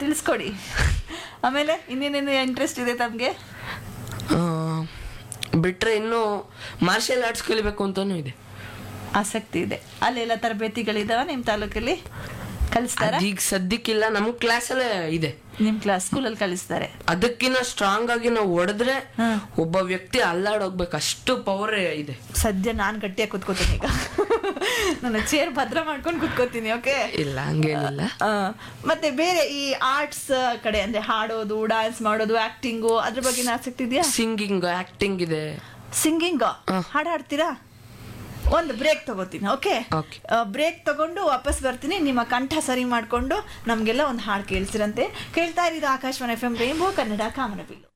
ತಿಳಿಸ್ಕೊಡಿ ಆಮೇಲೆ ಇನ್ನೇನೇನು ಇಂಟ್ರೆಸ್ಟ್ ಇದೆ ತಮಗೆ ಆ, ಬಿಟ್ರೆ ಇನ್ನು ಮಾರ್ಷಲ್ ಆರ್ಟ್ಸ್ ಕಲಿಬೇಕು ಅಂತಾನು ಇದೆ ಆಸಕ್ತಿ ಇದೆ ಅಲ್ಲೆಲ್ಲ ತರಬೇತಿಗಳಿದಾವ ನಿಮ್ಮ ತಾಲೂಕಲ್ಲಿ ಕಲಿಸ್ತಾರ ಈಗ ಸದ್ಯಕ್ಕಿಲ್ಲ ನಮ್ ಕ್ಲಾಸಲ್ಲೇ ಇದೆ ನಿಮ್ಮ ಕ್ಲಾಸ್ ಸ್ಕೂಲಲ್ಲಿ ಕಲಿಸ್ತಾರೆ ಅದಕ್ಕಿಂತ ಸ್ಟ್ರಾಂಗ್ ಆಗಿ ನಾವು ಹೊಡೆದ್ರೆ ಹಾ. ಒಬ್ಬ ವ್ಯಕ್ತಿ ಅಲ್ಲಾಡೋಗ್ಬೇಕು ಅಷ್ಟು ಪವರ್ ಇದೆ ಸದ್ಯ ನಾನು ಗಟ್ಟಿಯಾಗಿ ಕುತ್ಕೋತೀನಿ ಈಗ ನನ್ನ ಚೇರ್ ಭದ್ರ ಮಾಡ್ಕೊಂಡು ಕುತ್ಕೋತೀನಿ ಓಕೆ ಇಲ್ಲ ಹಂಗೇನಿಲ್ಲ ಮತ್ತೆ ಬೇರೆ ಈ ಆರ್ಟ್ಸ್ ಕಡೆ ಅಂದ್ರೆ ಹಾಡೋದು ಡಾನ್ಸ್ ಮಾಡೋದು ಆಕ್ಟಿಂಗು ಅದ್ರ ಬಗ್ಗೆ ಆಸಕ್ತಿ ಇದೆಯಾ ಸಿಂಗಿಂಗ್ ಆಕ್ಟಿಂಗ್ ಇದೆ ಸಿಂಗಿಂಗ್ ಹಾಡು ಹಾಡ್ತೀರಾ ಒಂದು ಬ್ರೇಕ್ ತಗೋತೀನಿ ಓಕೆ Okay. ಬ್ರೇಕ್ ತಗೊಂಡು ವಾಪಸ್ ಬರ್ತೀನಿ ನಿಮ್ಮ ಕಂಠ ಸರಿ ಮಾಡ್ಕೊಂಡು ನಮಗೆಲ್ಲ ಒಂದು ಹಾಡು ಕೇಳಿಸಿರಂತೆ ಕೇಳ್ತಾ ಇರೋದು Akashvani F M rainbow Kannada ಕಾಮನಬಿಲ್ಲು